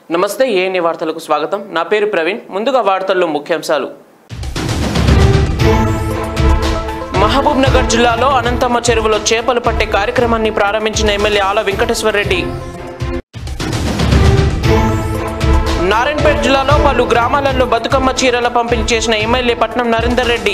నమస్తే ఏఎన్ఏ వార్తలకు స్వాగతం నా పేరు ప్రవీణ్ ముందుగా వార్తల్లో ముఖ్యాంశాలు మహబూబ్ నగర్ జిల్లాలో అనంతమ్మ చెరువులో చేపలు పట్టే కార్యక్రమాన్ని ప్రారంభించిన ఎమ్మెల్యే ఆల వెంకటేశ్వర రెడ్డి నారాయణపేట జిల్లాలో పలు గ్రామాలలో బతుకమ్మ చీరల పంపిణీ చేసిన ఎమ్మెల్యే పట్నం నరేందర్ రెడ్డి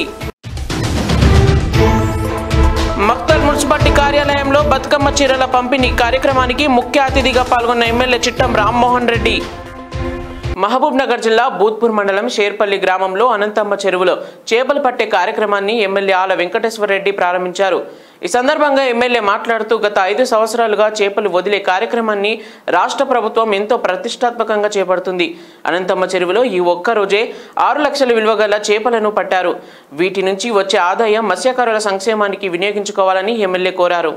మక్తల్ మున్సిపాలిటీ కార్యాలయంలో బతుకమ్మ చీరల పంపిణీ కార్యక్రమానికి ముఖ్య అతిథిగా పాల్గొన్న ఎమ్మెల్యే చిట్టం రామ్మోహన్ రెడ్డి మహబూబ్ నగర్ జిల్లా బూత్పూర్ మండలం షేర్పల్లి గ్రామంలో అనంతమ్మ చెరువులో చేపలు పట్టే కార్యక్రమాన్ని ఎమ్మెల్యే ఆల వెంకటేశ్వర రెడ్డి ప్రారంభించారు ఈ సందర్భంగా ఎమ్మెల్యే మాట్లాడుతూ గత ఐదు సంవత్సరాలుగా చేపలు వదిలే కార్యక్రమాన్ని రాష్ట్ర ప్రభుత్వం ఎంతో ప్రతిష్టాత్మకంగా చేపడుతుంది అనంతమ్మ చెరువులో ఈ ఒక్క రోజే ఆరు లక్షల విలువ గల చేపలను పట్టారు వీటి నుంచి వచ్చే ఆదాయం మత్స్యకారుల సంక్షేమానికి వినియోగించుకోవాలని ఎమ్మెల్యే కోరారు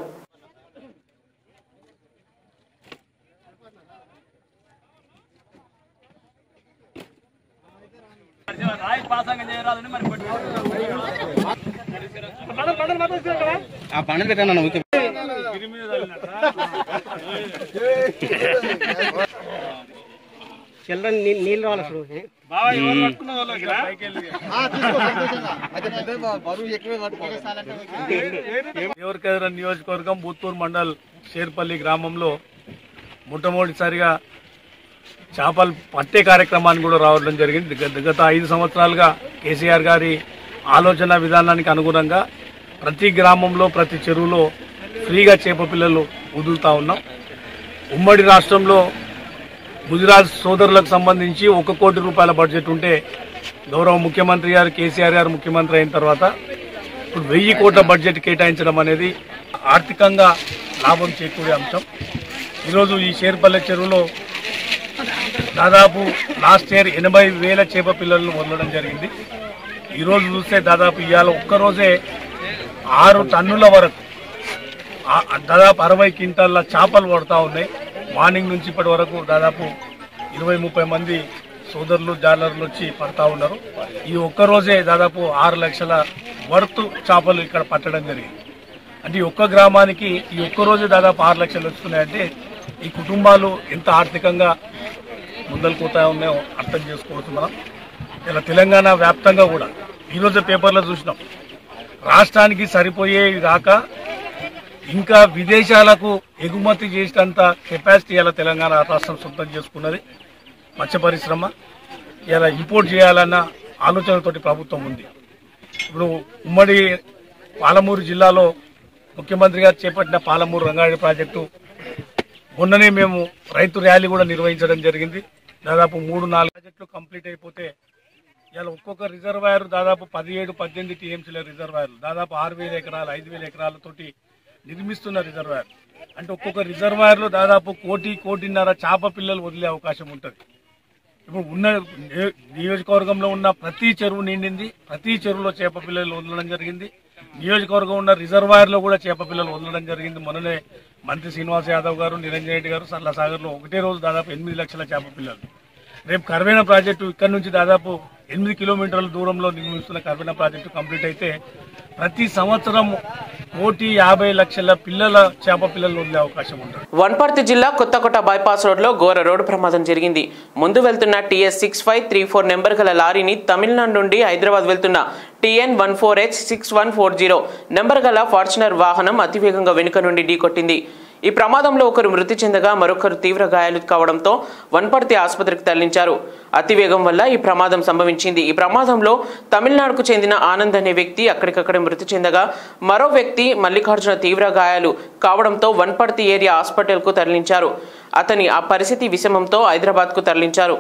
ఆ పండుగ పెట్టాను ఊరికే చిల్లర నీ- నీళ్ళు రావాలి అసలు ఏ? దేవరకద్ర నియోజకవర్గం బూత్తూరు మండల్ షేర్పల్లి గ్రామంలో మొట్టమొదటిసారిగా చేపలు పట్టే కార్యక్రమాన్ని కూడా రావడం జరిగింది గత- గత ఐదు సంవత్సరాలుగా కేసీఆర్ గారి ఆలోచన విధానానికి అనుగుణంగా ప్రతి గ్రామంలో ప్రతి చెరువులో ఫ్రీగా చేప పిల్లలు వదులుతా ఉన్నాం ఉమ్మడి రాష్ట్రంలో గుజరాత్ సోదరులకు సంబంధించి ఒక కోటి రూపాయల బడ్జెట్ ఉంటే గౌరవ ముఖ్యమంత్రి గారు కేసీఆర్ గారు ముఖ్యమంత్రి అయిన తర్వాత ఇప్పుడు వెయ్యి కోట్ల బడ్జెట్ కేటాయించడం అనేది ఆర్థికంగా లాభం చేకూరే అంశం ఈరోజు ఈ షేర్పల్లె చెరువులో దాదాపు లాస్ట్ ఇయర్ ఎనభై వేల చేప పిల్లలను వదలడం జరిగింది ఈరోజు చూస్తే దాదాపు ఇవాళ ఒక్కరోజే ఆరు టన్నుల వరకు ఆ- దాదాపు అరవై క్వింటాల్ల చేపలు పడతా ఉన్నాయి మార్నింగ్ నుంచి ఇప్పటి వరకు దాదాపు ఇరవై ముప్పై మంది సోదరులు జాలర్లు వచ్చి పడతా ఉన్నారు ఈ ఒక్క రోజే దాదాపు ఆరు లక్షల వర్త్ చేపలు ఇక్కడ పట్టడం జరిగింది అంటే ఈ ఒక్క గ్రామానికి ఈ ఒక్క రోజే దాదాపు ఆరు లక్షలు వస్తున్నాయంటే ఈ కుటుంబాలు ఎంత ఆర్థికంగా ముందలు పోతా ఉన్నాయో అర్థం చేసుకోవచ్చు మనం ఇలా తెలంగాణ వ్యాప్తంగా కూడా ఈరోజు పేపర్లో చూసినాం రాష్ట్రానికి సరిపోయేవి కాక ఇంకా విదేశాలకు ఎగుమతి చేసేంత కెపాసిటీ ఇలా తెలంగాణ రాష్ట్రం సొంతం చేసుకున్నది మత్స్య పరిశ్రమ ఇలా ఇంపోర్ట్ చేయాలన్న ఆలోచనతోటి ప్రభుత్వం ఉంది ఇప్పుడు ఉమ్మడి పాలమూరు జిల్లాలో ముఖ్యమంత్రి గారు చేపట్టిన పాలమూరు రంగారెడ్డి ప్రాజెక్టు మొన్ననే మేము రైతు ర్యాలీ కూడా నిర్వహించడం జరిగింది దాదాపు మూడు నాలుగు ప్రాజెక్టులు కంప్లీట్ అయిపోతే ఇలా ఒక్కొక్క రిజర్వాయర్ దాదాపు పదిహేడు పద్దెనిమిది టీఎంసీల రిజర్వాయర్లు దాదాపు ఆరు వేల ఎకరాలు ఐదు వేల ఎకరాలతోటి నిర్మిస్తున్న రిజర్వాయర్ అంటే ఒక్కొక్క రిజర్వాయర్లో దాదాపు కోటి కోటిన్నర చేప పిల్లలు వదిలే అవకాశం ఉంటుంది ఇప్పుడు ఉన్న నియో- నియోజకవర్గంలో ఉన్న ప్రతి చెరువు నిండింది ప్రతి చెరువులో చేప పిల్లలు వదలడం జరిగింది నియోజకవర్గం ఉన్న రిజర్వాయర్ లో కూడా చేప పిల్లలు వదలడం జరిగింది మొన్ననే మంత్రి శ్రీనివాస్ యాదవ్ గారు నిరంజన్ రెడ్డి గారు సర్లాసాగర్ లో ఒకటే రోజు దాదాపు ఎనిమిది లక్షల చేప పిల్లలు రేపు కర్వేన ప్రాజెక్టు ఇక్కడ నుంచి దాదాపు ఎనిమిది కిలోమీటర్ల దూరంలో నిర్మిస్తున్న కర్వేన ప్రాజెక్టు కంప్లీట్ అయితే ప్రతి సంవత్సరం కోటి యాభై లక్షల పిల్లల చేప పిల్లలు వదిలే అవకాశం ఉంటుంది వన్పర్తి జిల్లా కొత్తకోట బైపాస్ రోడ్లో ఘోర రోడ్డు ప్రమాదం జరిగింది ముందు వెళ్తున్న TS six five three four number గల లారీని తమిళనాడు నుండి హైదరాబాద్ వెళ్తున్న TN one four H six one four zero number గల ఫార్చునర్ వాహనం అతివేగంగా వెనుక నుండి ఢీకొట్టింది ఈ ప్రమాదంలో ఒకరు మృతి చెందగా మరొకరు తీవ్ర గాయాలు కావడంతో వన్పర్తి ఆసుపత్రికి తరలించారు అతివేగం వల్ల ఈ ప్రమాదం సంభవించింది ఈ ప్రమాదంలో తమిళనాడుకు చెందిన ఆనంద్ అనే వ్యక్తి అక్కడికక్కడే మృతి చెందగా మరో వ్యక్తి మల్లికార్జున తీవ్ర గాయాలు కావడంతో వన్పర్తి ఏరియా హాస్పిటల్కు తరలించారు అతని ఆ పరిస్థితి విషమంతో హైదరాబాద్కు తరలించారు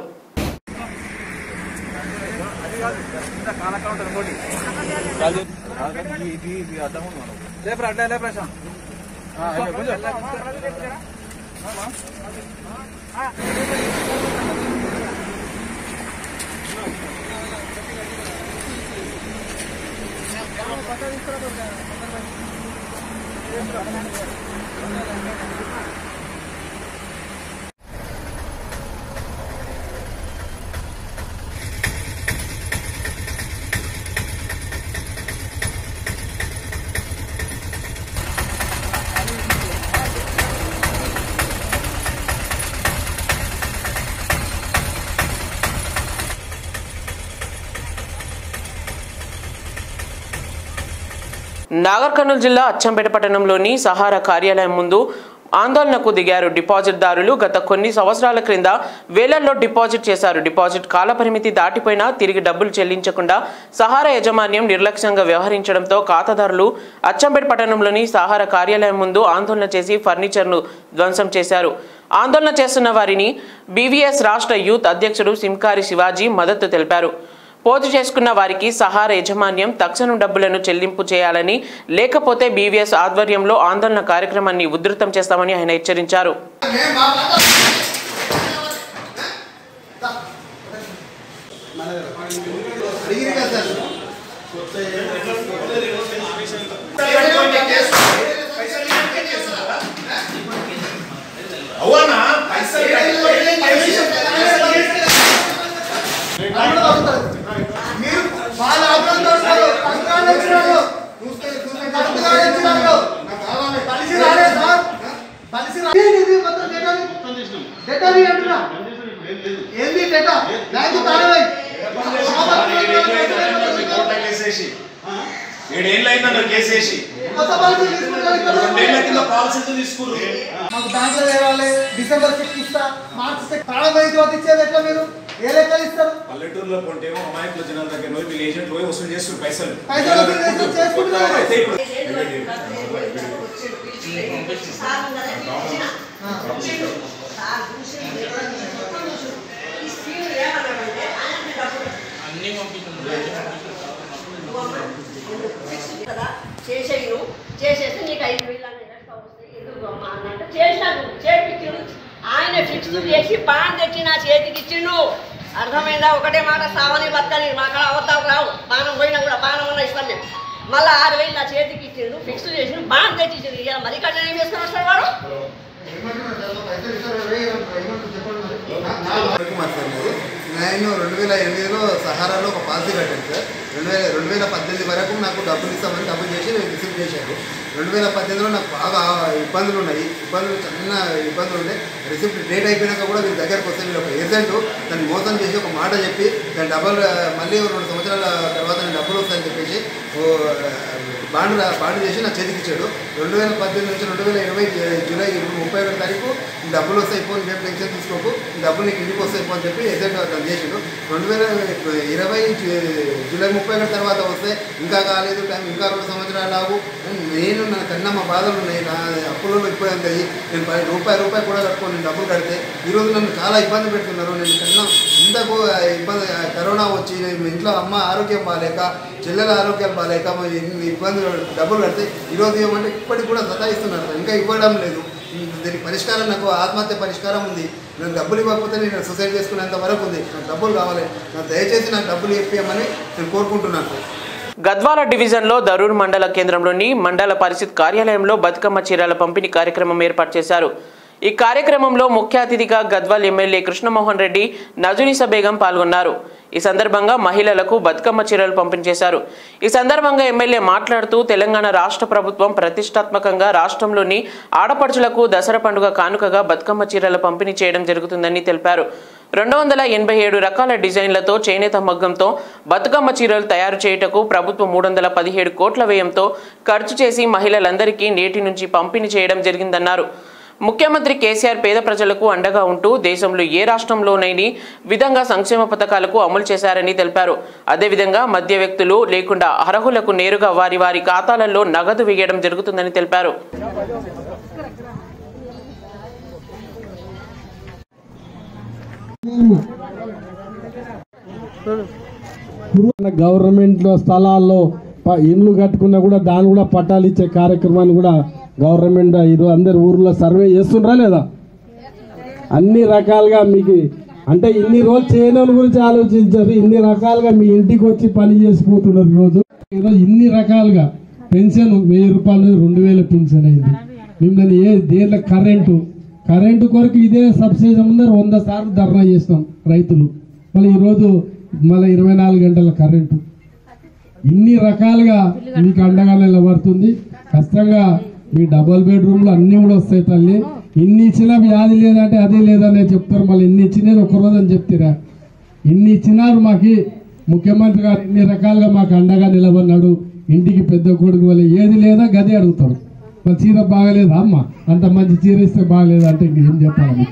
నాగర్ కర్నూలు జిల్లా అచ్చంపేట పట్టణంలోని సహారా కార్యాలయం ముందు ఆందోళనకు దిగారు డిపాజిట్దారులు గత కొన్ని సంవత్సరాల క్రింద వేలల్లో డిపాజిట్ చేశారు డిపాజిట్ కాలపరిమితి దాటిపోయినా తిరిగి డబ్బులు చెల్లించకుండా సహారా యాజమాన్యం నిర్లక్ష్యంగా వ్యవహరించడంతో ఖాతాదారులు అచ్చంపేట పట్టణంలోని సహారా కార్యాలయం ముందు ఆందోళన చేసి ఫర్నిచర్ను ధ్వంసం చేశారు ఆందోళన చేస్తున్న వారిని బీవీఎస్ రాష్ట్ర యూత్ అధ్యక్షుడు సింకారి శివాజీ మద్దతు తెలిపారు పోజు చేసుకున్న వారికి సహార యాజమాన్యం తక్షణం డబ్బులను చెల్లింపు చేయాలని లేకపోతే బీవీఎస్ ఆధ్వర్యంలో ఆందోళన కార్యక్రమాన్ని ఉధృతం చేస్తామని ఆయన హెచ్చరించారు అవునా పైసలు మీరు వాళ్ళ ఆగ్రహంతో ఉన్నారు. కంగారు వచ్చినారు. కరెక్ట్గా వచ్చినారు. కలిసి రాలేదు సార్. కలిసి రా- ఏంది ఇది మొత్తం డేటాని? డేటాని అంటున్నా. ఏంది డేటా? బ్యాంకు తాళమై. కేసేసి ఏడేళ్ళైందన్న కేసేసి కొత్త పాలసీ తీసుకుంటారు కదా. రెండేళ్ల కింద పాలసీ తీసుకురు మాకు బ్యాంకులో వేయాలి డిసెంబర్ చెక్ ఇస్తా మార్చి చెక్ తాళమై తర్వాత ఇచ్చేది ఎట్లా మీరు ఏ లెక్కలు ఇస్తారు పల్లెటూరులో కొంటేమో అమాయకుల జనాల దగ్గర పోయి వీళ్ళు ఏజెంట్ పోయి వసూలు చేస్తారు పైసలు పైసలు వసూలు చేస్తారు, చేసుకుంటున్నారు. అయితే ఇప్పుడు చేసేయను చేసేసి నీకు ఐదు వేలు అనేది extra వస్తాయి. ఎందుకు అమ్మా అన్నట్టు చేసినాడు చేపించిండు ఆయన ఫిక్స్ చేసి పాన్ తెచ్చి నా చేతికి ఇచ్చిండు అర్థమైందా ఒకటే మాట సావని బతకని మా కాడ అవతాకు రావు బాణం పోయినా కూడా బాణం ఉన్న ఇస్తాం మేము మళ్ళీ ఆరు వేలు నా చేతికి ఇచ్చిండు ఫిక్స్ చేసి బాణం తెచ్చి ఇచ్చిండు ఇక మరి కట్ట ఏం చేసుకొని వస్తాడు వాడు మాట్లాడినారు నేను రెండు వేల ఎనిమిదిలో సహారాలో ఒక పాలసీ కట్టాను సార్ రెండు వేల రెండు వేల పద్దెనిమిది వరకు నాకు డబ్బులు ఇస్తామని డబ్బులు చేసి నేను రిసీవ్ చేశాను రెండు వేల పద్దెనిమిదిలో నాకు బాగా ఇబ్బందులు ఉన్నాయి ఇబ్బందులు చిన్న ఇబ్బందులు ఉన్నాయి రిసిప్ట్ డేట్ అయిపోయినాక కూడా వీళ్ళ దగ్గరకు వస్తే వీళ్ళు ఒక ఏజెంట్ దాన్ని మోసం చేసి ఒక మాట చెప్పి దాని డబ్బులు మళ్ళీ రెండు సంవత్సరాల తర్వాత నేను డబ్బులు వస్తాయని చెప్పేసి ఓ బాండ్ రా- బాండ్ చేసి నా చేతికి ఇచ్చాడు రెండు వేల పద్దెనిమిది నుంచి రెండు వేల ఇరవై జూ- జూలై ముప్పై ఒకటి తారీఖు ఈ డబ్బులు వస్తాయి పో నువ్వేం టెన్షన్ తీసుకోకు ఈ డబ్బులు నీకు ఇంటికి వస్తాయి పో అని చెప్పి ఏజెంట్ అతను చేసిండు రెండు వేల ఇరవై జూ- జూలై ముప్పై ఒకటి తర్వాత వస్తే ఇంకా కాలేదు టైం ఇంకా రెండు సంవత్సరాలు ఆగు నేను నా కన్నా మా బాధలు ఉన్నాయి నా అప్పులలో ఎక్కువ ఉంటాయి నేను పది రూపాయి రూపాయి కూడా కట్టుకొని నేను డబ్బులు కడితే ఈరోజు నన్ను చాలా ఇబ్బంది పెడుతున్నారు నేను కన్నా ఇంతకు ఇబ్బంది కరోనా వచ్చి నేను ఇంట్లో అమ్మ ఆరోగ్యం బాగాలేక చెల్లెల ఆరోగ్యం బాగాలేక మా ఇన్ని ఇబ్బందులు డబ్బులు కడితే ఈరోజు ఏమంటే ఇప్పటికి కూడా సతాయిస్తున్నారు ఇంకా ఇవ్వడం లేదు దీనికి పరిష్కారం నాకు ఆత్మహత్య పరిష్కారం ఉంది నేను డబ్బులు ఇవ్వకపోతే నేను సొసైడ్ చేసుకునేంత వరకు ఉంది నాకు డబ్బులు కావాలి నాకు దయచేసి నాకు డబ్బులు ఇప్పించమని నేను కోరుకుంటున్నాను గద్వాల డివిజన్లో దరూర్ మండల కేంద్రంలోని మండల పరిషత్ కార్యాలయంలో బతుకమ్మ చీరల పంపిణీ కార్యక్రమం ఏర్పాటు చేశారు ఈ కార్యక్రమంలో ముఖ్య అతిథిగా గద్వాల్ ఎమ్మెల్యే కృష్ణమోహన్ రెడ్డి నజునిసా బేగం పాల్గొన్నారు ఈ సందర్భంగా మహిళలకు బతుకమ్మ చీరలు పంపిణీ చేశారు ఈ సందర్భంగా ఎమ్మెల్యే మాట్లాడుతూ తెలంగాణ రాష్ట్ర ప్రభుత్వం ప్రతిష్టాత్మకంగా రాష్ట్రంలోని ఆడపడుచులకు దసరా పండుగ కానుకగా బతుకమ్మ చీరల పంపిణీ చేయడం జరుగుతుందని తెలిపారు రెండు వందల ఎనభై ఏడు రకాల డిజైన్లతో చేనేత మగ్గంతో బతుకమ్మ చీరలు తయారు చేయుటకు ప్రభుత్వం మూడు వందల పదిహేడు కోట్ల వ్యయంతో ఖర్చు చేసి మహిళలందరికీ నేటి నుంచి పంపిణీ చేయడం జరిగిందన్నారు ముఖ్యమంత్రి కేసీఆర్ పేద ప్రజలకు అండగా ఉంటూ దేశంలో ఏ రాష్ట్రంలోనైని విధంగా సంక్షేమ పథకాలకు అమలు చేశారని తెలిపారు అదేవిధంగా మధ్య వ్యక్తులు లేకుండా అర్హులకు నేరుగా వారి వారి ఖాతాలలో నగదు వేయడం జరుగుతుందని తెలిపారు మన గవర్నమెంట్ లో స్థలాల్లో ప- ఇండ్లు కట్టుకున్నా కూడా దాని కూడా పట్టాలు ఇచ్చే కార్యక్రమాన్ని కూడా గవర్నమెంట్ ఈరోజు అందరు ఊర్లో సర్వే చేస్తుండ్రా లేదా అన్ని రకాలుగా మీకు అంటే ఇన్ని రోజులు చేయని గురించి ఆలోచించారు ఇన్ని రకాలుగా మీ ఇంటికి వచ్చి పని చేసిపోతున్నారు ఈరోజు ఈరోజు ఇన్ని రకాలుగా పెన్షన్ వెయ్యి రూపాయలు రెండు వేల పెన్షన్ అయింది మిమ్మల్ని ఏ దేంట్లో కరెంటు కరెంటు కొరకు ఇదే సబ్సిడీ ముందర వంద సార్లు ధర్నా చేస్తాం రైతులు మళ్ళీ ఈరోజు మళ్ళీ ఇరవై నాలుగు గంటల కరెంటు ఇన్ని రకాలుగా మీకు అండగా నిలబడుతుంది ఖచ్చితంగా మీ డబుల్ బెడ్రూమ్లు అన్నీ కూడా వస్తాయి తల్లి ఇన్ని ఇచ్చినా వ్యాధి లేదంటే అదే లేదని చెప్తారు మళ్ళీ ఇన్ని ఇచ్చినది ఒక రోజు అని చెప్తారా ఇన్ని ఇచ్చినారు మాకి ముఖ్యమంత్రి గారు ఇన్ని రకాలుగా మాకు అండగా నిలబడినాడు ఇంటికి పెద్ద కొడుకు వల్ల ఏది లేదా గదే అడుగుతారు మరి చీర బాగలేదా అమ్మ అంత మంచి చీర ఇస్తే బాగలేదా అంటే ఇంకేం చెప్పాలి మీకు?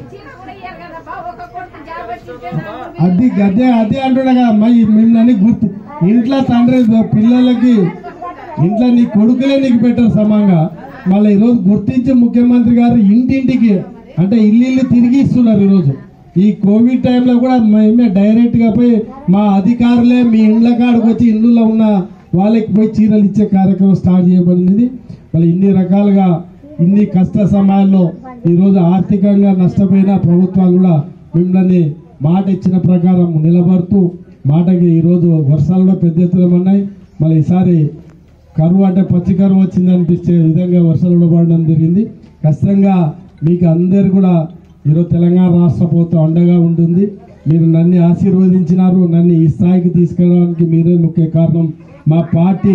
అది గదే అదే అంటున్నా కదా అమ్మా ఈ మిమ్మల్ని గుర్తు ఇంట్లో తండ్రి పిల్లలకి ఇంట్లో నీ కొడుకులే నీకు పెట్టారు సమంగా మళ్ళీ ఈరోజు గుర్తించి ముఖ్యమంత్రి గారు ఇంటింటికి అంటే ఇల్లు ఇల్లు తిరిగి ఇస్తున్నారు ఈరోజు ఈ కోవిడ్ టైంలో కూడా మేమే డైరెక్ట్ గా పోయి మా అధికారులే మీ ఇండ్ల కాడికి వచ్చి ఇల్లులో ఉన్న వాళ్ళకి పోయి చీరలు ఇచ్చే కార్యక్రమం స్టార్ట్ చేయబడింది మళ్ళీ ఇన్ని రకాలుగా ఇన్ని కష్ట సమయాల్లో ఈరోజు ఆర్థికంగా నష్టపోయిన ప్రభుత్వాలు కూడా మిమ్మల్ని మాట ఇచ్చిన ప్రకారం నిలబడుతూ మాటకి ఈరోజు వర్షాలు కూడా పెద్ద ఎత్తున ఉన్నాయి మళ్ళీ ఈసారి కరువు అంటే పచ్చి కరువు వచ్చింది అనిపించే విధంగా వర్షాలు కూడా పడడం జరిగింది ఖచ్చితంగా మీకు అందరు కూడా ఈరోజు తెలంగాణ రాష్ట్ర ప్రభుత్వం అండగా ఉంటుంది మీరు నన్ను ఆశీర్వదించినారు నన్ను ఈ స్థాయికి తీసుకెళ్ళడానికి మీరే ముఖ్య కారణం మా పార్టీ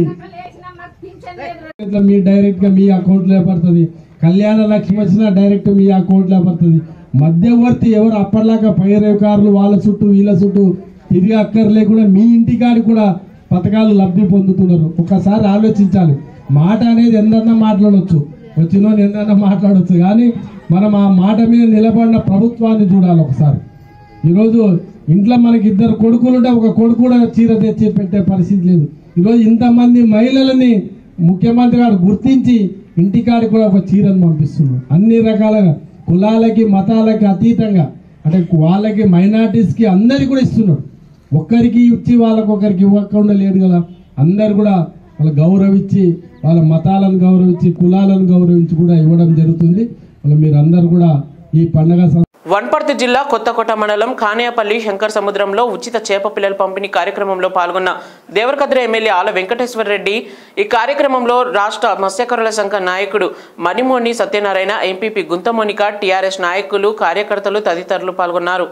ఇట్లా మీ డైరెక్ట్ గా మీ అకౌంట్ లో పడుతుంది కళ్యాణ లక్ష్మి వచ్చినా డైరెక్ట్ మీ అకౌంట్ లో పడుతుంది మధ్యవర్తి ఎవరు అప్పటిలాగా పైరేకారులు వాళ్ళ చుట్టూ వీళ్ళ చుట్టూ తిరిగి అక్కర్లేకుండా మీ ఇంటికాడి కూడా పథకాలు లబ్ధి పొందుతున్నారు ఒకసారి ఆలోచించాలి మాట అనేది ఎందన్నా మాట్లాడవచ్చు వచ్చినోని ఎందన్నా మాట్లాడవచ్చు కానీ మనం ఆ మాట మీద నిలబడిన ప్రభుత్వాన్ని చూడాలి ఒకసారి ఈరోజు ఇంట్లో మనకి ఇద్దరు కొడుకులు ఉంటే ఒక కొడుకు కూడా చీర తెచ్చి పెట్టే పరిస్థితి లేదు ఈరోజు ఇంతమంది మహిళలని ముఖ్యమంత్రి గారు గుర్తించి ఇంటికాడికి కూడా ఒక చీరను పంపిస్తున్నారు అన్ని రకాలుగా కులాలకి మతాలకి అతీతంగా అంటే వాళ్ళకి మైనార్టీస్కి అందరికి కూడా ఇస్తున్నాడు ఒక్కరికి ఇచ్చి వాళ్ళకి ఒకరికి ఇవ్వకుండా లేదు కదా అందరు కూడా వాళ్ళ గౌరవించి వాళ్ళ మతాలను గౌరవించి కులాలను గౌరవించి కూడా ఇవ్వడం జరుగుతుంది వాళ్ళ మీరందరూ కూడా ఈ పండగ సం- వన్పర్తి జిల్లా కొత్తకోట మండలం కానేపల్లి శంకర్ సముద్రంలో ఉచిత చేప పిల్లల పంపిణీ కార్యక్రమంలో పాల్గొన్న దేవరకద్ర ఎమ్మెల్యే ఆల వెంకటేశ్వర రెడ్డి ఈ కార్యక్రమంలో రాష్ట్ర మత్స్యకారుల సంఘ నాయకుడు మణిమోని సత్యనారాయణ ఎంపీపీ గుంతమోనిక టీఆర్ఎస్ నాయకులు కార్యకర్తలు తదితరులు పాల్గొన్నారు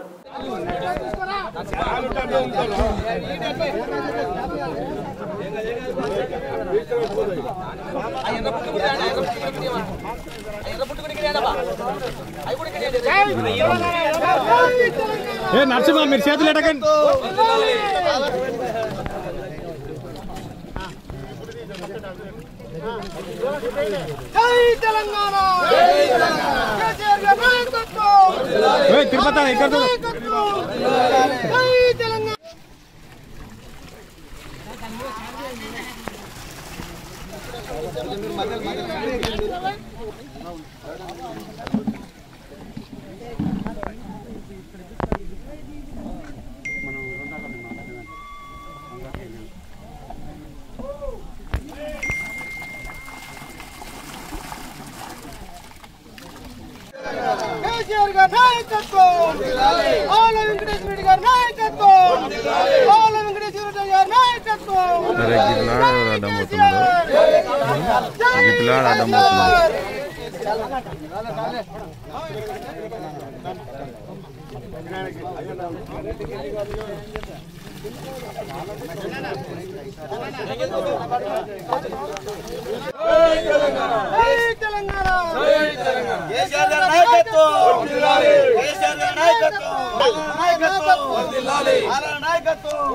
ఏ నరసింహ మీరు చేతులు ఎడకండి ఏ, తిరుపతి ఇక్కడ చూడు. కేసీఆర్ గారి నాయకత్వం ఆల వెంకటేశ్వర రెడ్డి గారి నాయకత్వం ఆల వెంకటేశ్వర రెడ్డి గారి నాయకత్వం తెలంగాణ కేసీఆర్ గారి నాయకత్వం కేసీఆర్ గారి నాయకత్వం నాయకత్వం ఆల నాయకత్వం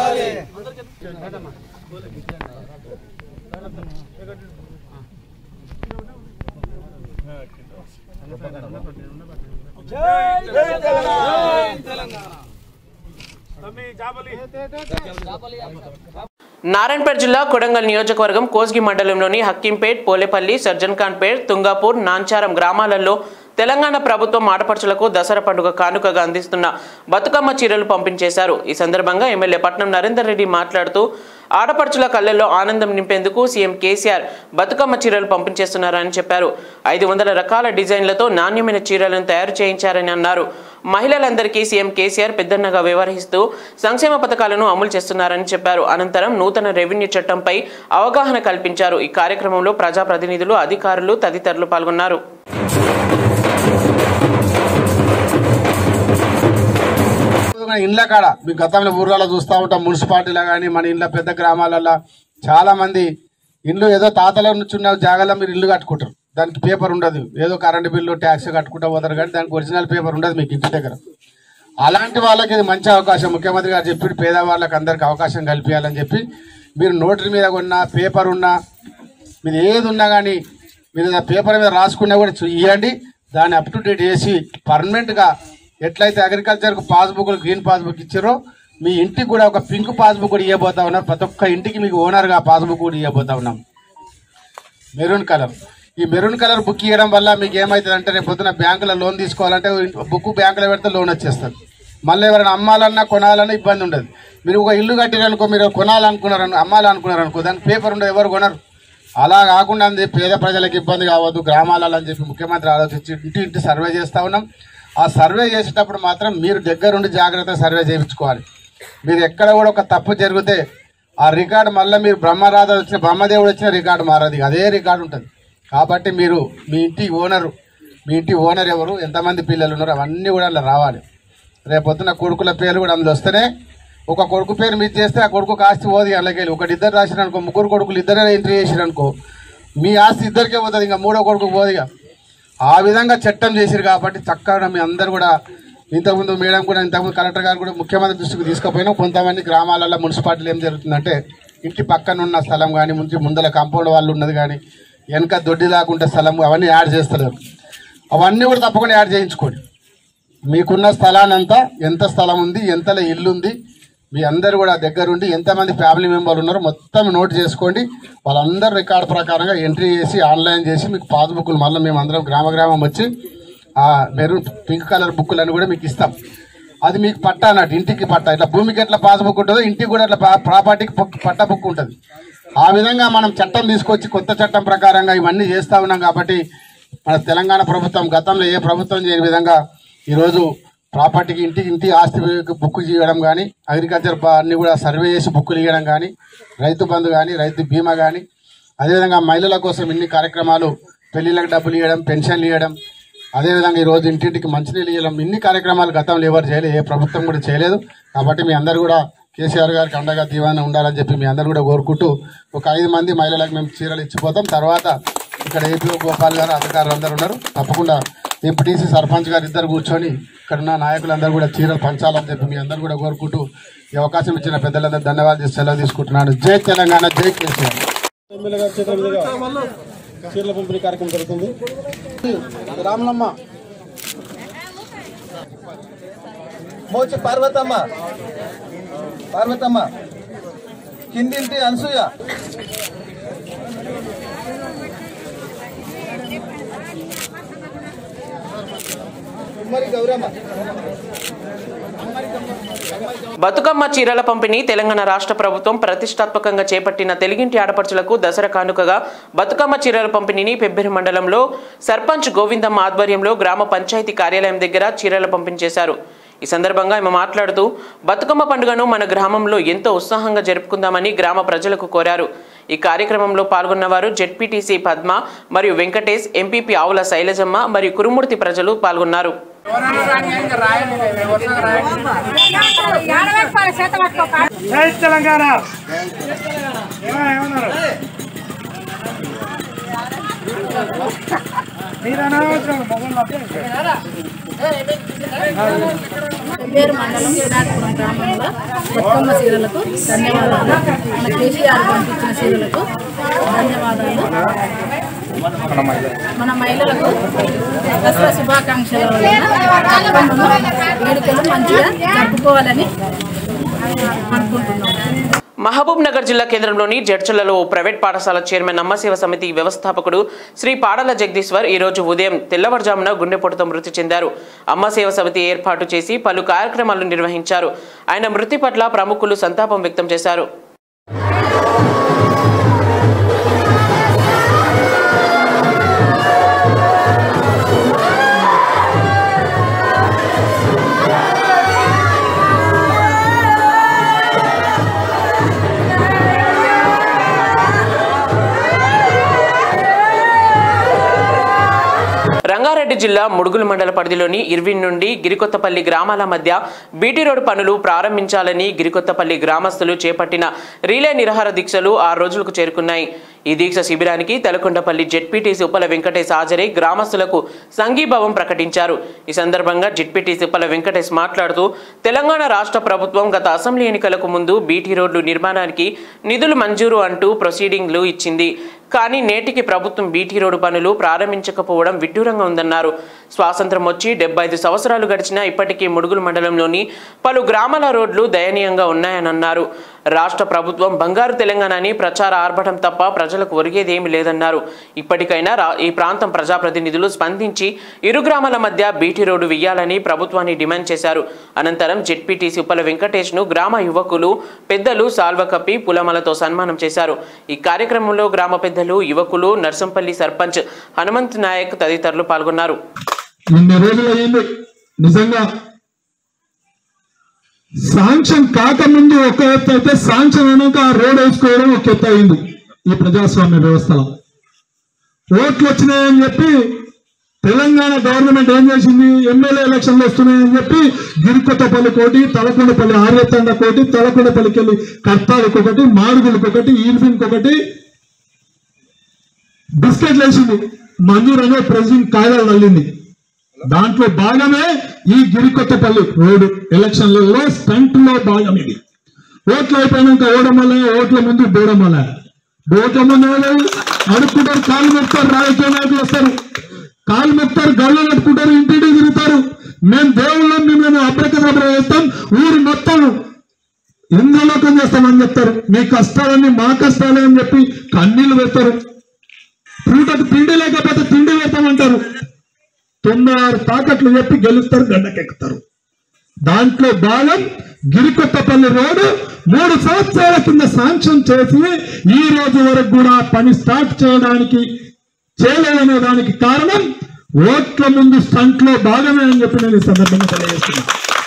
నారాయణపేట జిల్లా కొడంగల్ నియోజకవర్గం కోస్గి మండలంలోని హక్కింపేట్ పోలేపల్లి సర్జన్ ఖాన్పేట్ తుంగాపూర్ నాంచారం గ్రామాలలో తెలంగాణ ప్రభుత్వం ఆడపడుచులకు దసరా పండుగ కానుకగా అందిస్తున్న బతుకమ్మ చీరలు పంపించేశారు ఈ సందర్భంగా ఎమ్మెల్యే పట్నం నరేందర్ రెడ్డి మాట్లాడుతూ ఆడపడుచుల కళ్ళల్లో ఆనందం నింపేందుకు సీఎం కేసీఆర్ బతుకమ్మ చీరలు పంపించేస్తున్నారని చెప్పారు ఐదు వందల రకాల డిజైన్లతో నాణ్యమైన చీరలను తయారు చేయించారని అన్నారు మహిళలందరికీ సీఎం కేసీఆర్ పెద్దన్నగా వ్యవహరిస్తూ సంక్షేమ పథకాలను అమలు చేస్తున్నారని చెప్పారు అనంతరం నూతన రెవెన్యూ చట్టంపై అవగాహన కల్పించారు ఈ కార్యక్రమంలో ప్రజాప్రతినిధులు అధికారులు తదితరులు పాల్గొన్నారు ఇండ్ల కాడ మీ గతంలో ఊర్లలో చూస్తూ ఉంటాం మున్సిపాలిటీలో కానీ మన ఇండ్ల పెద్ద గ్రామాలలో చాలా మంది ఇండ్లు ఏదో తాతల నుంచి ఉన్న జాగాలో మీరు ఇల్లు కట్టుకుంటారు దానికి పేపర్ ఉండదు ఏదో కరెంటు బిల్లు ట్యాక్స్ కట్టుకుంటూ పోతారు కానీ దానికి ఒరిజినల్ పేపర్ ఉండదు మీకు ఇంటి దగ్గర అలాంటి వాళ్ళకి ఇది మంచి అవకాశం ముఖ్యమంత్రి గారు చెప్పి పేదవాళ్ళకి అందరికి అవకాశం కల్పించాలని చెప్పి మీరు నోటరీ మీద ఉన్నా పేపర్ ఉన్నా మీరు ఏది ఉన్నా కానీ మీరు ఆ పేపర్ మీద రాసుకున్నా కూడా చూ- ఇవ్వండి దాన్ని అప్ టు డేట్ చేసి పర్మనెంట్గా ఎట్లయితే అగ్రికల్చర్కు పాస్బుక్ గ్రీన్ పాస్బుక్ ఇచ్చారో మీ ఇంటికి కూడా ఒక పింక్ పాస్బుక్ కూడా ఇవ్వబోతా ఉన్నాం ప్రతి ఒక్క ఇంటికి మీకు ఓనర్గా పాస్బుక్ కూడా ఇవ్వబోతా ఉన్నాం మెరూన్ కలర్ ఈ మెరూన్ కలర్ బుక్ ఇవ్వడం వల్ల మీకు ఏమవుతుంది అంటే రేపు పొద్దున బ్యాంకులో లోన్ తీసుకోవాలంటే బుక్ బ్యాంకులో పెడితే లోన్ వచ్చేస్తుంది మళ్ళీ ఎవరైనా అమ్మాలన్నా కొనాలన్నా ఇబ్బంది ఉండదు మీరు ఒక ఇల్లు కట్టిరనుకో మీరు కొనాలనుకున్నారను అమ్మాలనుకున్నారనుకో దానికి పేపర్ ఉండదు ఎవరు కొనరు అలా కాకుండా అని చెప్పి పేద ప్రజలకు ఇబ్బంది కావద్దు గ్రామాలలో అని చెప్పి ముఖ్యమంత్రి ఆలోచించి ఇంటి ఇంటి సర్వే చేస్తా ఉన్నాం ఆ సర్వే చేసేటప్పుడు మాత్రం మీరు దగ్గరుండి జాగ్రత్తగా సర్వే చేయించుకోవాలి మీరు ఎక్కడ కూడా ఒక తప్పు జరిగితే ఆ రికార్డు మళ్ళీ మీరు బ్రహ్మరాధ వచ్చిన బ్రహ్మదేవుడు వచ్చిన రికార్డు మారదు అదే రికార్డు ఉంటుంది కాబట్టి మీరు మీ ఇంటి ఓనరు మీ ఇంటి ఓనర్ ఎవరు ఎంతమంది పిల్లలు ఉన్నారు అవన్నీ కూడా అందులో రావాలి రేపొద్దున కొడుకుల పేర్లు కూడా అందులో వస్తేనే ఒక కొడుకు పేరు మిస్ చేస్తే ఆ కొడుకు ఆస్తి పోదు అలాగే ఒకటి ఇద్దరు రాసిన అనుకో ముగ్గురు కొడుకులు ఇద్దరే ఎంట్రీ చేసిరు అనుకో మీ ఆస్తి ఇద్దరికే పోతుంది ఇంకా మూడో కొడుకు పోదు ఇక ఆ విధంగా చట్టం చేసిరు కాబట్టి చక్కగా మీ అందరు కూడా ఇంతకుముందు మేడం కూడా ఇంతకుముందు కలెక్టర్ గారు కూడా ముఖ్యమంత్రి దృష్టికి తీసుకుపోయినా కొంతమంది గ్రామాలలో మున్సిపాలిటీలు ఏం జరుగుతుందంటే ఇంటి పక్కన ఉన్న స్థలం కానీ ముందు ముందల కాంపౌండ్ వాళ్ళు ఉన్నది కానీ వెనక దొడ్డి లాగుంటే స్థలం అవన్నీ యాడ్ చేస్తారు అవన్నీ కూడా తప్పకుండా యాడ్ చేయించుకోండి మీకున్న స్థలానంతా ఎంత స్థలం ఉంది ఎంతలో ఇల్లు ఉంది మీ అందరు కూడా దగ్గరుండి ఎంతమంది ఫ్యామిలీ మెంబర్లు ఉన్నారో మొత్తం నోట్ చేసుకోండి వాళ్ళందరూ రికార్డు ప్రకారంగా ఎంట్రీ చేసి ఆన్లైన్ చేసి మీకు పాస్బుక్లు మళ్ళీ మేము అందరం గ్రామ గ్రామం వచ్చి ఆ మెరూన్ పింక్ కలర్ బుక్కులను కూడా మీకు ఇస్తాం అది మీకు పట్టా అన్నట్టు ఇంటికి పట్టా ఇట్లా భూమికి ఎట్లా పాస్బుక్ ఉంటుందో ఇంటికి కూడా అట్లా పా- ప్రాపర్టీకి పక్- పట్టా బుక్ ఉంటుంది ఆ విధంగా మనం చట్టం తీసుకొచ్చి కొత్త చట్టం ప్రకారంగా ఇవన్నీ చేస్తా ఉన్నాం కాబట్టి మన తెలంగాణ ప్రభుత్వం గతంలో ఏ ప్రభుత్వం చేయని విధంగా ఈరోజు ప్రాపర్టీకి ఇంటికి ఇంటి ఆస్తి బుక్ చేయడం కానీ అగ్రికల్చర్ ప- అన్ని కూడా సర్వే చేసి బుక్కులు ఇవ్వడం కానీ రైతు బంధు కానీ రైతు బీమా కానీ అదేవిధంగా మహిళల కోసం ఇన్ని కార్యక్రమాలు పెళ్లిళ్ళకి డబ్బులు ఇవ్వడం పెన్షన్లు ఇవ్వడం అదేవిధంగా ఈ రోజు ఇంటింటికి మంచినీళ్ళు ఇవ్వడం ఇన్ని కార్యక్రమాలు గతంలో ఎవరు చేయలేదు ఏ ప్రభుత్వం కూడా చేయలేదు కాబట్టి మీ అందరు కూడా కేసీఆర్ గారికి అండగా దీవాన ఉండాలని చెప్పి మీ అందరు కూడా కోరుకుంటూ ఒక ఐదు మంది మహిళలకు మేము చీరలు ఇచ్చిపోతాం తర్వాత ఇక్కడ ఏపీఓ గోపాల్ గారు అధికారులు అందరూ ఉన్నారు తప్పకుండా ఎంపీటీసీ సర్పంచ్ గారు ఇద్దరు కూర్చొని ఇక్కడ ఉన్న నాయకులందరూ కూడా చీరలు పంచాలని చెప్పి మీ అందరు కూడా కోరుకుంటూ ఈ అవకాశం ఇచ్చిన పెద్దలందరూ ధన్యవాదాలు చేసి సెలవు తీసుకుంటున్నాను జై తెలంగాణ జై కేసీఆర్ ఎమ్మెల్యే గారి చేతుల మీదుగా చీరల పంపిణీ కార్యక్రమం జరుగుతుంది రామలమ్మ మోచి పార్వతమ్మ పార్వతమ్మ కిందింటి అనసూయ ఉమ్మడి గౌరమ్మ బతుకమ్మ చీరల పంపిణీ తెలంగాణ రాష్ట్ర ప్రభుత్వం ప్రతిష్టాత్మకంగా చేపట్టిన తెలుగింటి ఆడపడుచులకు దసరా కానుకగా బతుకమ్మ చీరల పంపిణీని పెబ్బెరి మండలంలో సర్పంచ్ గోవిందమ్మ ఆధ్వర్యంలో గ్రామ పంచాయతీ కార్యాలయం దగ్గర చీరల పంపిణీ చేశారు ఈ సందర్భంగా ఆమె మాట్లాడుతూ బతుకమ్మ పండుగను మన గ్రామంలో ఎంతో ఉత్సాహంగా జరుపుకుందామని గ్రామ ప్రజలకు కోరారు ఈ కార్యక్రమంలో పాల్గొన్నవారు జెడ్పీటీసీ పద్మ మరియు వెంకటేష్ ఎంపీపీ ఆవుల శైలజమ్మ మరియు కురుమూర్తి ప్రజలు పాల్గొన్నారు జై తెలంగాణ ఏమన్నా ఏమన్నారు మీరన్నా మొగలు పేరు మండలం వినాయకురం గ్రామంలో బతుకమ్మ సీరలకు ధన్యవాదాలు మన కేసీఆర్ పంపించిన సీరలకు ధన్యవాదాలు మన మహిళలకు దసరా శుభాకాంక్షల వలన బతుకమ్మను వేడుకలు మంచిగా జరుపుకోవాలని అనుకుంటున్నాం మహబూబ్ నగర్ జిల్లా కేంద్రంలోని జడ్చలలో ఓ ప్రైవేట్ పాఠశాల చైర్మన్ అమ్మసేవ సమితి వ్యవస్థాపకుడు శ్రీ పాడల జగదీశ్వర్ ఈ రోజు ఉదయం తెల్లవారుజామున గుండెపోటుతో మృతి చెందారు అమ్మసేవ సమితి ఏర్పాటు చేసి పలు కార్యక్రమాలు నిర్వహించారు ఆయన మృతి పట్ల ప్రముఖులు సంతాపం వ్యక్తం చేశారు రంగారెడ్డి రంగారెడ్డి జిల్లా ముడుగుల మండల పరిధిలోని ఇర్విన్ నుండి గిరికొత్తపల్లి గ్రామాల మధ్య బీటీ రోడ్డు పనులు ప్రారంభించాలని గిరికొత్తపల్లి గ్రామస్తులు చేపట్టిన రీలే నిరహార దీక్షలు ఆరు రోజులకు చేరుకున్నాయి ఈ దీక్ష శిబిరానికి తెలకొండపల్లి జెడ్పీటీసీ ఉప్పల వెంకటేష్ హాజరై గ్రామస్తులకు సంఘీభావం ప్రకటించారు ఈ సందర్భంగా జెడ్పీటీసీ ఉప్పల వెంకటేష్ మాట్లాడుతూ తెలంగాణ రాష్ట్ర ప్రభుత్వం గత అసెంబ్లీ ఎన్నికలకు ముందు బీటీ రోడ్లు నిర్మాణానికి నిధులు మంజూరు అంటూ ప్రొసీడింగ్లు ఇచ్చింది కానీ నేటికి ప్రభుత్వం బీటీ రోడ్డు పనులు ప్రారంభించకపోవడం విడ్డూరంగా ఉందన్నారు స్వాతంత్రం వచ్చి డెబ్బై ఐదు సంవత్సరాలు గడిచినా ఇప్పటికీ ముడుగులు మండలంలోని పలు గ్రామాల రోడ్లు దయనీయంగా ఉన్నాయని అన్నారు రాష్ట్ర ప్రభుత్వం బంగారు తెలంగాణని ప్రచార ఆర్భటం తప్ప ప్రజలకు ఒరిగేదేమీ లేదన్నారు ఇప్పటికైనా రా- ఈ ప్రాంతం ప్రజాప్రతినిధులు స్పందించి ఇరు గ్రామాల మధ్య బీటీ రోడ్డు వేయాలని ప్రభుత్వాన్ని డిమాండ్ చేశారు అనంతరం జెడ్పీటీసీ ఉప్పల వెంకటేష్ ను గ్రామ యువకులు పెద్దలు సాల్వ కప్పి పులమలతో సన్మానం చేశారు ఈ కార్యక్రమంలో గ్రామ పెద్దలు యువకులు నర్సంపల్లి సర్పంచ్ హనుమంత్ నాయక్ తదితరులు పాల్గొన్నారు ఇన్ని రోజులు అయింది నిజంగా శాంక్షన్ కాకముందు ఒక ఎత్తు అయితే శాంక్షన్ అయినాక ఆ రోడ్ వేసుకోవడం ఒక ఎత్తు అయింది ఈ ప్రజాస్వామ్య వ్యవస్థలో ఓట్లు వచ్చినాయని చెప్పి తెలంగాణ గవర్నమెంట్ ఏం చేసింది ఎమ్మెల్యే ఎలక్షన్లు వస్తున్నాయని చెప్పి గిరికొత్తపల్లి కోటి తలకొండపల్లి ఆర్యతండ కోటి తలకొండపల్లికి వెళ్ళి కర్తాలకు ఒకటి మాడుగులకు ఒకటి ఈర్ఫిన్కి ఒకటి బిస్కెట్లు వేసింది మంజూర్ అనే ప్రెసిడెంట్ కాయలు నల్లింది దాంట్లో భాగమే ఈ గిరికొత్తపల్లి రోడ్డు ఎలక్షన్లలో స్టంట్ లో భాగం ఇది ఓట్లు అయిపోయినాక ఓడమల ఓట్ల ముందు బోడమల ఓట్ల ముందు ఎవరు? అడుక్కుంటారు కాలు మెప్తారు రాజకీయ నాయకులు వస్తారు కాలు మెప్తారు గళ్ళు కట్టుకుంటారు ఇంటింటి తిరుగుతారు మేము దేవుళ్ళం మిమ్మల్ని అబ్రకదబ్ర చేస్తాం ఊరు మొత్తం ఇంద్రలోకం చేస్తామని చెప్తారు మీ కష్టాలన్నీ మా కష్టాలే అని చెప్పి కన్నీళ్లు పెడతారు పూటకు తిండి లేకపోతే తిండి పెడతామంటారు తొంభై ఆరు తాకట్లు చెప్పి గెలుస్తారు గడ్డకెక్కుతారు దాంట్లో భాగం గిరికొత్తపల్లి రోడ్డు మూడు సంవత్సరాల కింద శాంక్షన్ చేసి ఈ రోజు వరకు కూడా పని స్టార్ట్ చేయడానికి చేయలేదనే దానికి కారణం ఓట్ల ముందు స్టంట్ లో భాగమే అని చెప్పి నేను ఈ సందర్భంగా తెలియజేస్తున్నా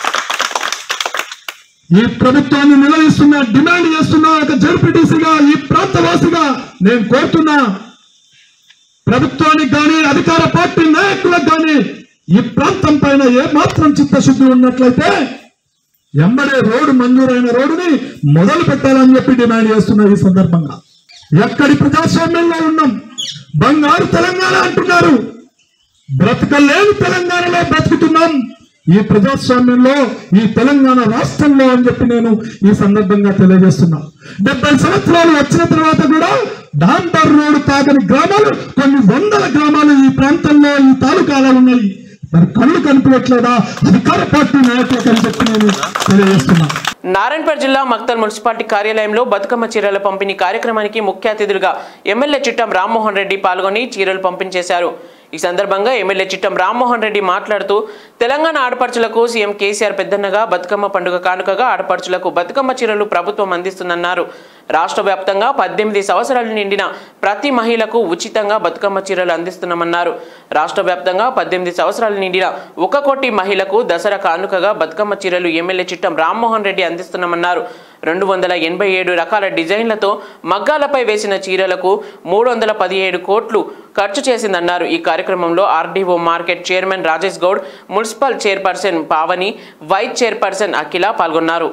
ఈ ప్రభుత్వాన్ని నిలదీస్తున్నా డిమాండ్ చేస్తున్నా ఒక జడ్పీటీసీగా ఈ ప్రాంతవాసిగా నేను కోరుతున్నా ప్రభుత్వానికి కానీ అధికార పార్టీ నాయకులకు కానీ ఈ ప్రాంతం పైన ఏ మాత్రం చిత్తశుద్ధి ఉన్నట్లయితే ఎంబడే రోడ్డు మంజూరైన రోడ్డుని మొదలు పెట్టాలని చెప్పి డిమాండ్ చేస్తున్నా ఈ సందర్భంగా ఎక్కడి ప్రజాస్వామ్యంలో ఉన్నాం బంగారు తెలంగాణ అంటున్నారు బ్రతకలేని తెలంగాణలో బ్రతుకుతున్నాం ఈ ప్రజాస్వామ్యంలో ఈ తెలంగాణ రాష్ట్రంలో అని చెప్పి నేను ఈ సందర్భంగా తెలియజేస్తున్నా డెబ్బై సంవత్సరాలు వచ్చిన తర్వాత కూడా డాంబర్ రోడ్డు తాగని గ్రామాలు కొన్ని వందల గ్రామాలు ఈ ప్రాంతంలో ఈ తాలూకాలో ఉన్నాయి మరి కళ్ళు కనిపించట్లేదా అధికార పార్టీ నాయకులకు అని చెప్పి నేను తెలియజేస్తున్నా నారాయణపేట జిల్లా మక్తల్ మున్సిపాలిటీ కార్యాలయంలో బతుకమ్మ చీరల పంపిణీ కార్యక్రమానికి ముఖ్య అతిథులుగా ఎమ్మెల్యే చిట్టం రామ్మోహన్ రెడ్డి పాల్గొని చీరలు పంపిణీ చేశారు ఈ సందర్భంగా ఎమ్మెల్యే చిట్టం రామ్మోహన్ రెడ్డి మాట్లాడుతూ తెలంగాణ ఆడపడుచులకు సీఎం కేసీఆర్ పెద్దన్నగా బతుకమ్మ పండుగ కానుకగా ఆడపడుచులకు బతుకమ్మ చీరలు ప్రభుత్వం అందిస్తుందన్నారు రాష్ట్ర వ్యాప్తంగా పద్దెనిమిది సంవత్సరాలు నిండిన ప్రతి మహిళకు ఉచితంగా బతుకమ్మ చీరలు అందిస్తున్నామన్నారు రాష్ట్ర వ్యాప్తంగా పద్దెనిమిది సంవత్సరాలు నిండిన ఒక కోటి మహిళకు దసరా కానుకగా బతుకమ్మ చీరలు ఎమ్మెల్యే చిట్టం రామ్మోహన్ రెడ్డి అందిస్తున్నామన్నారు రెండు వందల ఎనభై ఏడు రకాల డిజైన్లతో మగ్గాలపై వేసిన చీరలకు మూడు వందల పదిహేడు కోట్లు ఖర్చు చేసిందన్నారు ఈ కార్యక్రమంలో RDO market chairman Rajesh Goud municipal chairperson Pavani vice chairperson Akhila పాల్గొన్నారు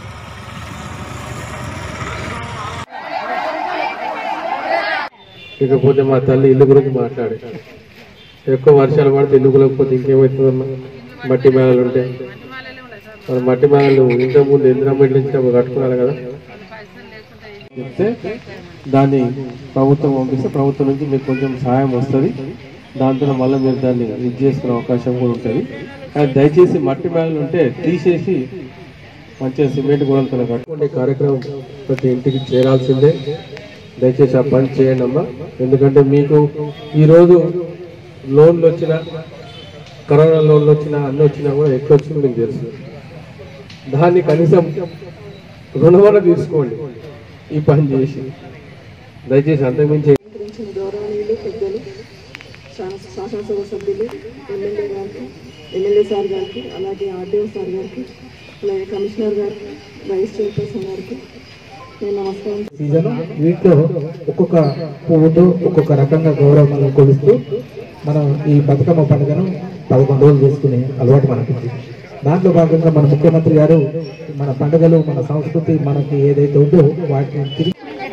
ఇకపోతే మా తల్లి ఇల్లు గురించి మాట్లాడి ఎక్కువ వర్షాలు పడితే ఇల్లు కూలకపోతే ఇంకేమవుతుందమ్మా మట్టి మేళలు ఉంటాయి మరి మట్టి మేళలు ఇంత ముందు ఇందిరా ఇల్లు ఇచ్చినప్పుడు కట్టుకున్నారు కదా చెప్తే దాన్ని ప్రభుత్వం పంపిస్తే ప్రభుత్వం నుంచి మీకు కొంచెం సహాయం వస్తుంది దాంతో మళ్ళీ మీరు దాన్ని ఇది చేసుకునే అవకాశం కూడా ఉంటుంది కానీ దయచేసి మట్టి మేళలు ఉంటే తీసేసి మంచిగా సిమెంట్ గోడలతో కట్టుకునే కార్యక్రమం ప్రతి ఇంటికి చేరాల్సిందే దయచేసి ఆ పని చేయండి అమ్మా ఎందుకంటే మీకు ఈరోజు లోన్లు వచ్చిన కరోనా లోన్లు వచ్చినా అన్ని వచ్చినా కూడా ఎక్కువ వచ్చింది మీకు తెలుసు దాన్ని కనీసం రుణమన తీసుకోండి ఈ పని చేసి దయచేసి అంతకుమించి గురించి గౌరవనీయులు పెద్దలు శాసన- శాసనసభ సభ్యులు ఎమ్మెల్యే గారికి ఎమ్మెల్యే సార్ గారికి అలాగే ఆర్డీఓ సార్ గారికి అలాగే కమిషనర్ గారికి వైస్ చైర్పర్సన్ గారికి నేను నమస్కారం సీజన్ వీటిలో ఒక్కొక్క పువ్వుతో ఒక్కొక్క రకంగా గౌరవం కొలుస్తూ మనం ఈ బతుకమ్మ పండుగను పదకొండు రోజులు చేసుకునే అలవాటు మనకి ఉంది. దాంట్లో భాగంగా మన ముఖ్యమంత్రి గారు మన పండుగలు మన సంస్కృతి మనకి ఏదైతే ఉందో వాటిని తిరిగి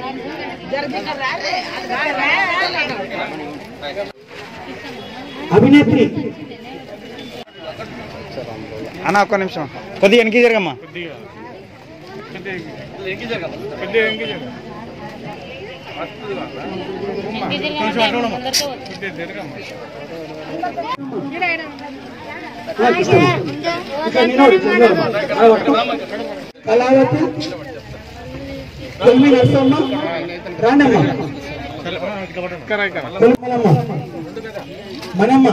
అభినేత్రి అన్న ఒక్క నిమిషం కొద్దిగా వెనక్కి జరగమ్మా కళావతి తొమ్మిది నరసమ్మ రాండమ్మ కొలమలమ్మ మనమ్మ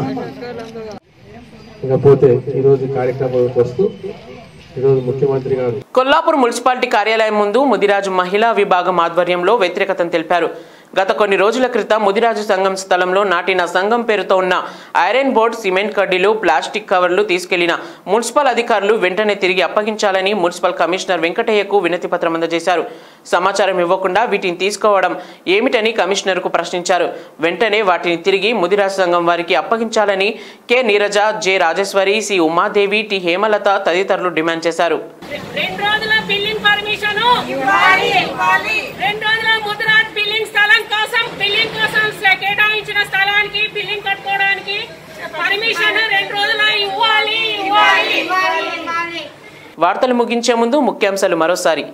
ఇకపోతే ఈరోజు కార్యక్రమానికి వస్తూ ఈరోజు ముఖ్యమంత్రి గారు కొల్లాపూర్ మున్సిపాలిటీ కార్యాలయం ముందు ముదిరాజు మహిళా విభాగం ఆధ్వర్యంలో వ్యతిరేకతను తెలిపారు గత కొన్ని రోజుల క్రితం ముదిరాజు సంఘం స్థలంలో నాటిన సంఘం పేరుతో ఉన్న ఐరన్ బోర్డ్ సిమెంట్ కడ్డీలు ప్లాస్టిక్ కవర్లు తీసుకెళ్లిన మున్సిపల్ అధికారులు వెంటనే తిరిగి అప్పగించాలని మున్సిపల్ కమిషనర్ వెంకటయ్యకు వినతి పత్రం అందజేశారు సమాచారం ఇవ్వకుండా వీటిని తీసుకోవడం ఏమిటని కమిషనర్కు ప్రశ్నించారు వెంటనే వాటిని తిరిగి ముదిరాజు సంఘం వారికి అప్పగించాలని K Neeraja J Rajeshwari C Umadevi T Hemalatha తదితరులు డిమాండ్ చేశారు రెండు రోజుల బిల్లింగ్ పర్మిషన్ ఇవ్వాలి ఇవ్వాలి రెండు రోజుల ముద్రాజ్ బిల్లింగ్ స్థలం కోసం బిల్లింగ్ కోసం స- కేటాయించిన స్థలానికి బిల్లింగ్ కట్టుకోవడానికి పర్మిషన్ రెండు రోజుల ఇవ్వాలి ఇవ్వాలి ఇవ్వాలి వార్తలు ముగించే ముందు ముఖ్యాంశాలు మరోసారి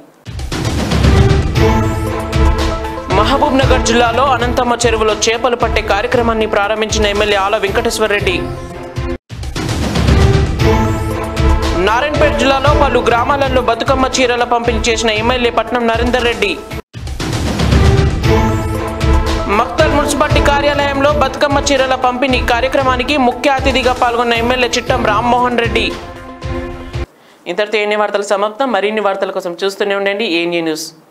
మహబూబ్ నగర్ జిల్లాలో అనంతమ్మ చెరువులో చేపలు పట్టే కార్యక్రమాన్ని ప్రారంభించిన ఎమ్మెల్యే ఆల వెంకటేశ్వర రెడ్డి నారాయణపేట జిల్లాలో పలు గ్రామాలలో బతుకమ్మ చీరల పంపిణీ చేసిన ఎమ్మెల్యే పట్నం నరేందర్ రెడ్డి మక్తల్ మున్సిపాలిటీ కార్యాలయంలో బతుకమ్మ చీరల పంపిణీ కార్యక్రమానికి ముఖ్య అతిథిగా పాల్గొన్న ఎమ్మెల్యే చిట్టం రామ్మోహన్ రెడ్డి ఇంతటితో ఎన్ని వార్తలు సమాప్తం మరిన్ని వార్తల కోసం చూస్తూనే ఉండండి ఏ న్యూస్